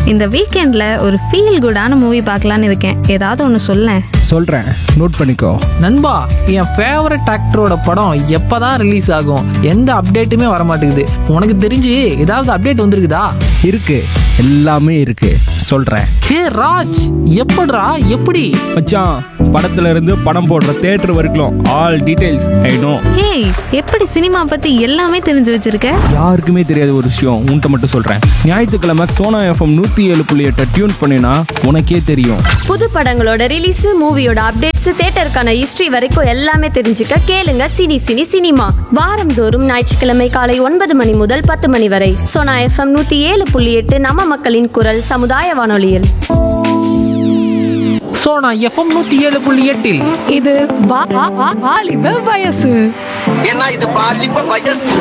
இந்த வீக்கெண்டில் ஒரு ஃபீல் குடான மூவி பார்க்கலான்னு இருக்கேன் ஏதாவது ஒன்று சொல்லேன் சொல்கிறேன் நோட் பண்ணிக்கோ நண்பா என் ஃபேவரட் ஆக்டரோட படம் எப்பதான் ரிலீஸ் ஆகும் எந்த அப்டேட்டுமே வர மாட்டேங்குது உனக்கு தெரிஞ்சு ஏதாவது அப்டேட் வந்திருக்குதா இருக்கு எல்லாமே இருக்கு சொல்கிறேன் ஹே ராஜ் எப்படிடா எப்படி மச்சான் படத்துல இருந்து படம் போடுற தேட்டர் வரைக்கும் ஆல் டீடைல்ஸ் ஐ நோ ஏய் எப்படி சினிமா பற்றி எல்லாமே தெரிஞ்சு வச்சிருக்க யாருக்குமே தெரியாத ஒரு விஷயம் உன்கிட்ட மட்டும் சொல்கிறேன் ஞாயிற்றுக்கிழமை சோனா எஃப்எம் நூற்றி ஏழு புள்ளி எட்டை டியூன் பண்ணினா உனக்கே தெரியும் புது படங்களோட ரிலீஸ் மூவியோட அப்டேட்ஸ் தியேட்டருக்கான ஹிஸ்டரி வரைக்கும் எல்லாமே தெரிஞ்சுக்க கேளுங்க சினி சினி சினிமா வாரந்தோறும் ஞாயிற்றுக்கிழமை காலை ஒன்பது மணி முதல் பத்து மணி வரை சோனா எஃப்எம் நூத்தி ஏழு புள்ளி எட்டு நம்ம மக்களின் குரல் சமுதாய வானொலியில் ஸோ நான் எஃப்எம் நூற்றி ஏழு புள்ளி எட்டில் இது வா- வா- வா- வாலிப வயசு ஏன்னா இது பாலிப்ப வயசு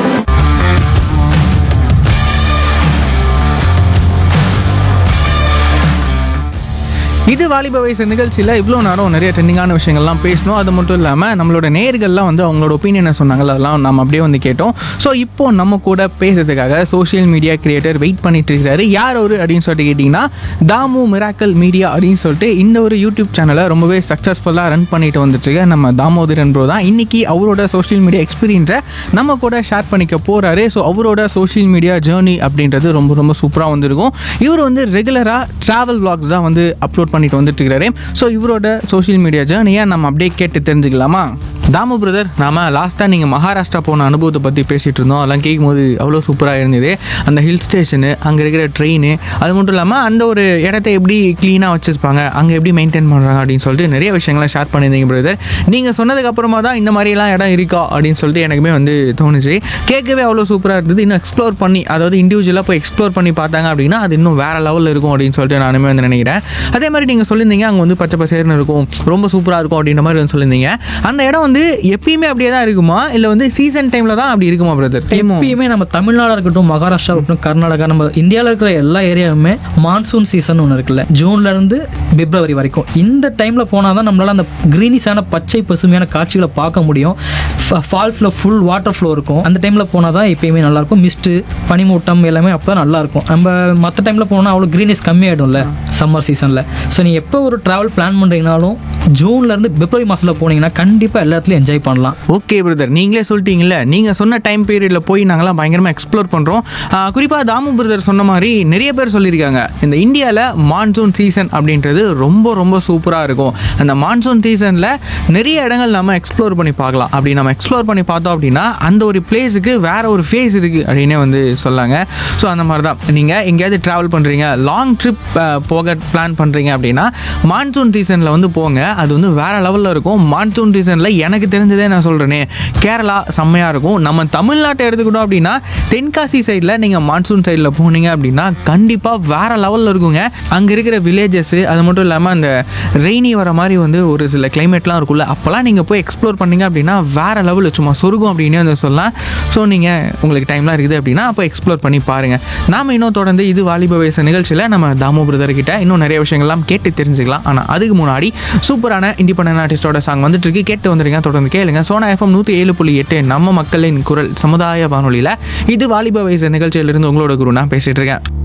இது வாலிப வயசு நிகழ்ச்சியில் இவ்வளோ நேரம் நிறைய ட்ரெண்டிங்கான விஷயங்கள்லாம் பேசணும் அது மட்டும் இல்லாமல் நம்மளோட நேர்கள்லாம் வந்து அவங்களோட ஒப்பீனியனை சொன்னாங்கல்ல அதெல்லாம் நம்ம அப்படியே வந்து கேட்டோம் ஸோ இப்போ நம்ம கூட பேசுறதுக்காக சோஷியல் மீடியா கிரியேட்டர் வெயிட் பண்ணிட்டு இருக்காரு யார் அவரு அப்படின்னு சொல்லிட்டு கேட்டிங்கன்னா தாமு மிராக்கல் மீடியா அப்படின்னு சொல்லிட்டு இந்த ஒரு யூடியூப் சேனலை ரொம்பவே சக்ஸஸ்ஃபுல்லாக ரன் பண்ணிட்டு வந்துட்டு இருக்க நம்ம தாமோதரன் ப்ரோ தான் இன்னைக்கு அவரோட சோஷியல் மீடியா எக்ஸ்பீரியன்ஸை நம்ம கூட ஷேர் பண்ணிக்க போறாரு ஸோ அவரோட சோஷியல் மீடியா ஜேர்னி அப்படின்றது ரொம்ப ரொம்ப சூப்பராக வந்திருக்கும் இவர் வந்து ரெகுலராக ட்ராவல் vlogs தான் வந்து அப்லோட் பண்ணிட்டு வந்துட்டு இருக்கிறாரு ஸோ இவரோட சோஷியல் மீடியா ஜேர்னியை நம்ம அப்படியே கேட்டு தெரிஞ்சுக்கலாமா தாமு பிரதர் நாம லாஸ்ட்டாக நீங்கள் மகாராஷ்டிரா போன அனுபவத்தை பற்றி பேசிகிட்டு இருந்தோம் அதெல்லாம் கேட்கும்போது அவ்வளோ சூப்பராக இருந்தது அந்த ஹில் ஸ்டேஷனு அங்கே இருக்கிற ட்ரெயின் அது மட்டும் இல்லாமல் அந்த ஒரு இடத்த எப்படி க்ளீனாக வச்சுருப்பாங்க அங்கே எப்படி மெயின்டைன் பண்ணுறாங்க அப்படின்னு சொல்லிட்டு நிறைய விஷயங்களை ஷேர் பண்ணியிருந்தீங்க பிரதர் நீங்கள் சொன்னதுக்கு அப்புறமா தான் இந்த மாதிரிலாம் இடம் இருக்கா அப்படின்னு சொல்லிட்டு எனக்குமே வந்து தோணுச்சு கேட்கவே அவ்வளோ சூப்பராக இருந்தது இன்னும் எக்ஸ்ப்ளோர் பண்ணி அதாவது இண்டிவிஜுவலாக போய் எக்ஸ்ப்ளோர் பண்ணி பார்த்தாங்க அப்படின்னா அது இன்னும் வேறு லெவலில் இருக்கும் அப்படின்னு சொல்லிட்டு நானுமே வந்து நினைக்கிறேன் அதே மாதிரி நீங்கள் சொல்லியிருந்தீங்க அங்கே வந்து பச்சை பசேர்னு இருக்கும் ரொம்ப சூப்பராக இருக்கும் அப்படின்ற மாதிரி வந்து சொல்லியிருந்தீங்க அந்த இடம் வந்து எப்பயுமே அப்படியே தான் இருக்குமா இல்லை வந்து சீசன் டைமில் தான் அப்படி இருக்குமா பிரதர் எப்பயுமே நம்ம தமிழ்நாடா இருக்கட்டும் மகாராஷ்டிரா இருக்கட்டும் கர்நாடகா நம்ம இந்தியாவில் இருக்கிற எல்லா ஏரியாவுமே மான்சூன் சீசன் ஒன்று இருக்குல்ல ஜூன்ல இருந்து பிப்ரவரி வரைக்கும் இந்த டைம்ல போனால் தான் நம்மளால அந்த கிரீனிஷான பச்சை பசுமையான காட்சிகளை பார்க்க முடியும் ஃபால்ஸில் ஃபுல் வாட்டர் ஃப்ளோ இருக்கும் அந்த டைம்ல போனால் தான் எப்பயுமே நல்லா இருக்கும் மிஸ்ட்டு பனிமூட்டம் எல்லாமே அப்போ தான் நல்லா இருக்கும் நம்ம மற்ற டைம்ல போனால் அவ்வளோ கிரீனிஷ் கம்மியாயிடும்ல சம்மர் சீசனில் ஸோ நீங்கள் எப்போ ஒரு ட்ராவல் பிளான் பண்ணுறீங்கனாலும் ஜூன்ல இருந்து பிப்ரவரி மாசத்துல போனீங்கன்னா கண்டிப்பாக எல்லா இடத்துலையும் என்ஜாய் பண்ணலாம் ஓகே பிரதர் நீங்களே சொல்லிட்டீங்கல்ல நீங்கள் சொன்ன டைம் பீரியடில் போய் நாங்களாம் பயங்கரமாக எக்ஸ்ப்ளோர் பண்ணுறோம் குறிப்பாக தாமு பிரதர் சொன்ன மாதிரி நிறைய பேர் சொல்லியிருக்காங்க இந்த இந்தியாவில் மான்சூன் சீசன் அப்படின்றது ரொம்ப ரொம்ப சூப்பராக இருக்கும் அந்த மான்சூன் சீசனில் நிறைய இடங்கள் நம்ம எக்ஸ்ப்ளோர் பண்ணி பார்க்கலாம் அப்படி நம்ம எக்ஸ்ப்ளோர் பண்ணி பார்த்தோம் அப்படின்னா அந்த ஒரு பிளேஸுக்கு வேற ஒரு ஃபேஸ் இருக்குது அப்படின்னே வந்து சொல்லாங்க ஸோ அந்த மாதிரி தான் நீங்கள் எங்கேயாவது ட்ராவல் பண்ணுறீங்க லாங் ட்ரிப் போக பிளான் பண்ணுறீங்க அப்படின்னா மான்சூன் சீசனில் வந்து போங்க அது வந்து வேற லெவலில் இருக்கும் மான்சூன் சீசனில் எனக்கு தெரிஞ்சதே நான் சொல்கிறேனே கேரளா செம்மையாக இருக்கும் நம்ம தமிழ்நாட்டை எடுத்துக்கிட்டோம் அப்படின்னா தென்காசி சைடில் நீங்கள் மான்சூன் சைடில் போனீங்க அப்படின்னா கண்டிப்பாக வேற லெவலில் இருக்குங்க அங்கே இருக்கிற வில்லேஜஸ் அது மட்டும் இல்லாமல் அந்த ரெய்னி வர மாதிரி வந்து ஒரு சில கிளைமேட்லாம் இருக்குல்ல அப்போல்லாம் நீங்கள் போய் எக்ஸ்ப்ளோர் பண்ணீங்க அப்படின்னா வேற லெவல் சும்மா சொருகும் அப்படின்னே வந்து சொல்லலாம் ஸோ நீங்கள் உங்களுக்கு டைம்லாம் இருக்குது அப்படின்னா அப்போ எக்ஸ்ப்ளோர் பண்ணி பாருங்கள் நாம இன்னும் தொடர்ந்து இது வாலிப வயசு நிகழ்ச்சியில் நம்ம தாமோ பிரதர் கிட்ட இன்னும் நிறைய விஷயங்கள்லாம் கேட்டு தெரிஞ்சுக்கலாம் ஆனால் அதுக்கு முன்னாடி சூப்பரான இண்டிபெண்டன்ட் ஆர்டிஸ்டோட சாங் வந்துட்டு இருக்கு கேட்டு வந்துருங்க தொடர்ந்து கேளுங்க சோனா எஃப்எம் நூற்றி ஏழு புள்ளி எட்டு நம்ம மக்களின் குரல் சமுதாய வானொலியில் இது வாலிப வயசு நிகழ்ச்சியிலிருந்து உங்களோட குரு நான் பேசிட்டு இருக்கேன்